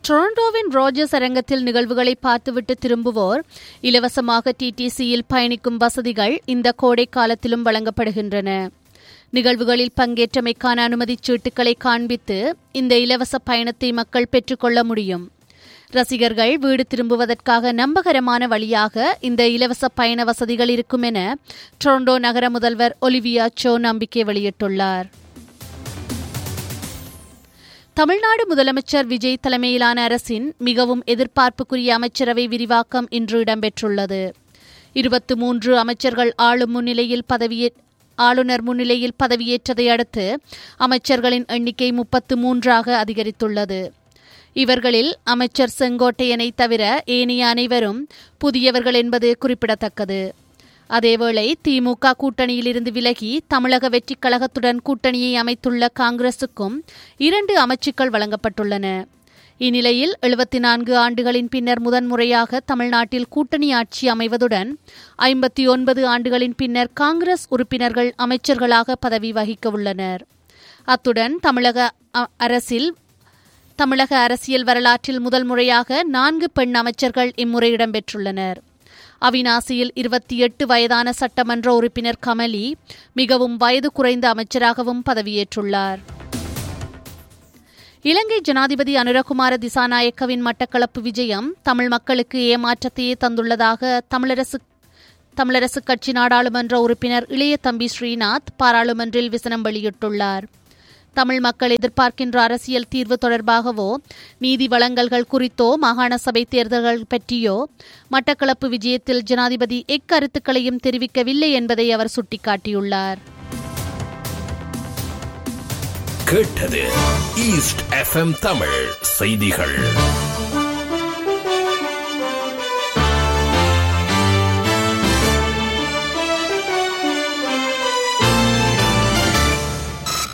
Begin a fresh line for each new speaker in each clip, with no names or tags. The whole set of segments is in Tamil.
டொரண்டோவின் ரோஜர்ஸ் அரங்கத்தில் நிகழ்வுகளை பார்த்துவிட்டு திரும்புவோர் இலவசமாக டிடிசியில் பயணிக்கும் வசதிகள் இந்த கோடை காலத்திலும் வழங்கப்படுகின்றன நிகழ்வுகளில் பங்கேற்றமைக்கான அனுமதிச் சீட்டுகளை காண்பித்து இந்த இலவச பயணத்தை மக்கள் பெற்றுக்கொள்ள முடியும் ரசிகர்கள் வீடு திரும்புவதற்காக நம்பகரமான வழியாக இந்த இலவச பயண வசதிகள் இருக்கும் என டொரண்டோ நகர முதல்வர் ஒலிவியா சோ நம்பிக்கை வெளியிட்டுள்ளார் தமிழ்நாடு முதலமைச்சர் விஜய் தலைமையிலான அரசின் மிகவும் எதிர்பார்ப்புக்குரிய அமைச்சரவை விரிவாக்கம் இன்று இடம்பெற்றுள்ளது இருபத்தி மூன்று அமைச்சர்கள் ஆளும் முன்னிலையில் பதவியே ஆளுநர் முன்னிலையில் பதவியேற்றதை அடுத்து அமைச்சர்களின் எண்ணிக்கை முப்பத்து மூன்றாக அதிகரித்துள்ளது இவர்களில் அமைச்சர் செங்கோட்டையனை தவிர ஏனைய அனைவரும் புதியவர்கள் என்பது குறிப்பிடத்தக்கது அதேவேளை திமுக கூட்டணியிலிருந்து விலகி தமிழக வெற்றிக் கழகத்துடன் கூட்டணியை அமைத்துள்ள காங்கிரசுக்கும் இரண்டு அமைச்சுக்கள் வழங்கப்பட்டுள்ளன இந்நிலையில் எழுபத்தி நான்கு ஆண்டுகளின் பின்னர் முதன்முறையாக தமிழ்நாட்டில் கூட்டணி ஆட்சி அமைவதுடன் ஐம்பத்தி ஒன்பது ஆண்டுகளின் பின்னர் காங்கிரஸ் உறுப்பினர்கள் அமைச்சர்களாக பதவி வகிக்க உள்ளனர் அத்துடன் தமிழக அரசில் தமிழக அரசியல் வரலாற்றில் முதல் முறையாக நான்கு பெண் அமைச்சர்கள் இம்முறை இடம்பெற்றுள்ளனர் அவினாசியில் இருபத்தி எட்டு வயதான சட்டமன்ற உறுப்பினர் கமலி மிகவும் வயது குறைந்த அமைச்சராகவும் பதவியேற்றுள்ளார் இலங்கை ஜனாதிபதி அனுரகுமார திசாநாயக்கவின் மட்டக்களப்பு விஜயம் தமிழ் மக்களுக்கு ஏமாற்றத்தையே தந்துள்ளதாக தமிழரசு தமிழரசு கட்சி நாடாளுமன்ற உறுப்பினர் இளைய தம்பி ஸ்ரீநாத் பாராளுமன்றில் விசனம் வெளியிட்டுள்ளார் தமிழ் மக்கள் எதிர்பார்க்கின்ற அரசியல் தீர்வு தொடர்பாகவோ நீதி வழங்கல்கள் குறித்தோ மாகாண சபை தேர்தல்கள் பற்றியோ மட்டக்களப்பு விஜயத்தில் ஜனாதிபதி எக்கருத்துக்களையும் தெரிவிக்கவில்லை என்பதை அவர் சுட்டிக்காட்டியுள்ளார்
கேட்டது ஈஸ்ட் எஃப்எம் தமிழ் செய்திகள்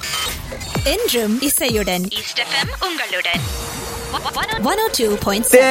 என்றும் இசையுடன்
ஈஸ்ட் எஃப்எம் உங்களுடன்
ஒன் ஓ டூ பாயிண்ட்